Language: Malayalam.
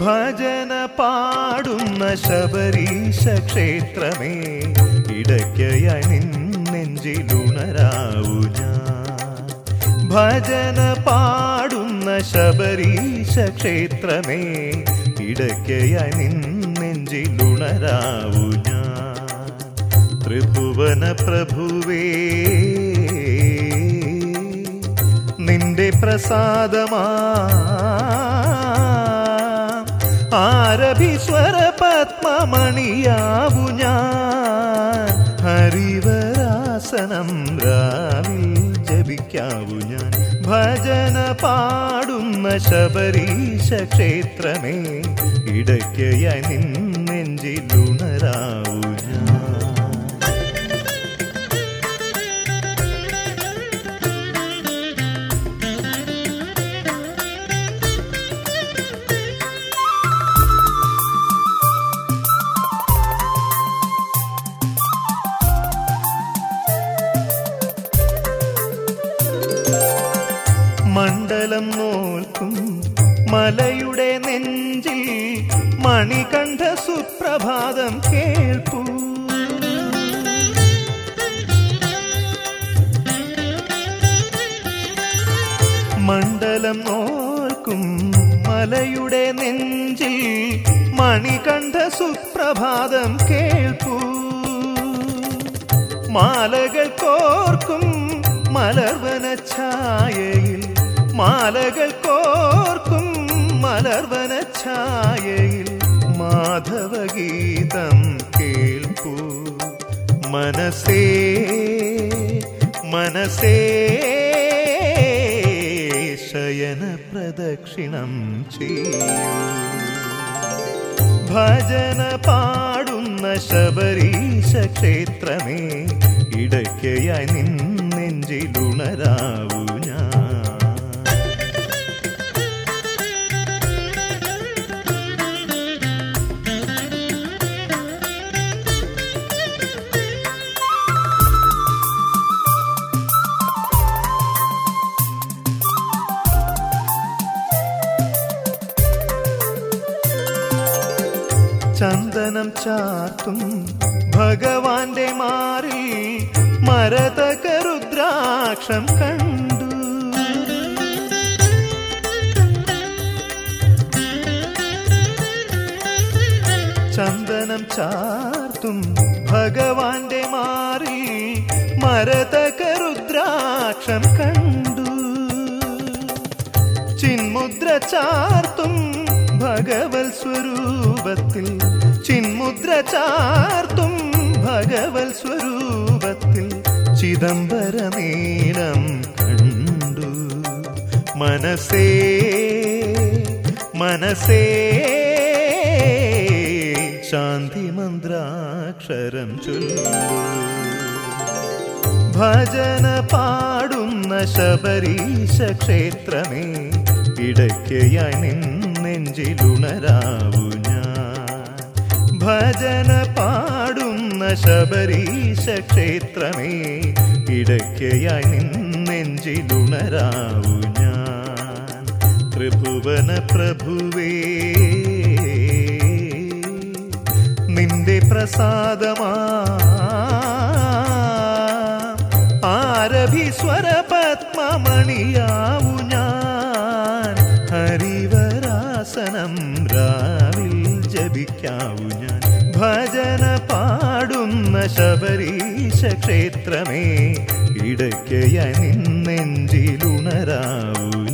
ഭജന പാടുന്ന ശബരീശ ക്ഷേത്രമേ ഇടയ്ക്കയായി നിൻ നെഞ്ചിലുണരാവു ഞാൻ ഭജന പാടുന്ന ശബരീശ ക്ഷേത്രമേ ഇടയ്ക്കയായി നിൻ നെഞ്ചിലുണരാവു ഞാൻ ത്രിഭുവന പ്രഭുവേ നിന്റെ പ്രസാദമാ ആരഭീശ്വര പത്മമണിയാവു ഞാൻ ഹരിവരാസനം രാവിൽ ജപിക്കാവു ഞാൻ ഭജന പാടുന്ന ശബരീശ ക്ഷേത്രമേ ഇടയ്ക്കയായി നിൻ നെഞ്ചിലുണരാവു ഞാൻ മണ്ഡലം നോൽക്കും മലയുടെ നെഞ്ചിൽ മണികണ്ഠ സുപ്രഭാതം കേൾപ്പൂ മണ്ഡലം നോൽക്കും മലയുടെ നെഞ്ചിൽ മണികണ്ഠ സുപ്രഭാതം കേൾപ്പൂ മാലകൾ കോർക്കും മലർവന ഛായയിൽ മാലകൾ കോർക്കും മലർവന ഛായയിൽ മാധവഗീതം കേൾക്കൂ മനസ്സേ മനസ്സേ ശയന പ്രദക്ഷിണം ചെയ്യൂ ഭജന പാടുന്ന ശബരീശ ക്ഷേത്രമേ ഇടയ്ക്കയായി നിൻ നെഞ്ചിലുണരാവു ഞാൻ ചന്ദനം ചാർത്തും ഭഗവാന്റെ മാറി മരതക രുദ്രാക്ഷം കണ്ടു ചന്ദനം ചാർത്തും ഭഗവാന്റെ മാറി മരതക രുദ്രാക്ഷം കണ്ടു ചിന്മുദ്ര ചാർത്തും ഭഗവൽ സ്വരൂപത്തിൽ ചിന്മുദ്ര ചാർത്തും ഭഗവൽ സ്വരൂപത്തിൽ ചിദംബരനീലം കണ്ടു മനസ്സേ മനസ്സേ ശാന്തി മന്ത്രാക്ഷരം ചൊല്ലു ഭജന പാടുന്ന ശബരീശ ക്ഷേത്രമേ ഇടയ്ക്കയായി നിൻ നെഞ്ചിലുണരാവു ഞാൻ ഭജന പാടുന്ന ശബരീശ ക്ഷേത്രമേ ഇടയ്ക്കയായി നിൻ നെഞ്ചിലുണരാവു ഞാൻ ത്രിഭുവന പ്രഭുവേ നിന്റെ പ്രസാദമാ ആരഭീശ്വര പത്മമണിയാവു ഞാൻ ഹരിവരാസനം രാവിൽ ജപിക്കാവു ഞാൻ ഭജന പാടുന്ന ശബരീശ ക്ഷേത്രമേ ഇടയ്ക്കയായി നിന്നെഞ്ചിലുണരാവു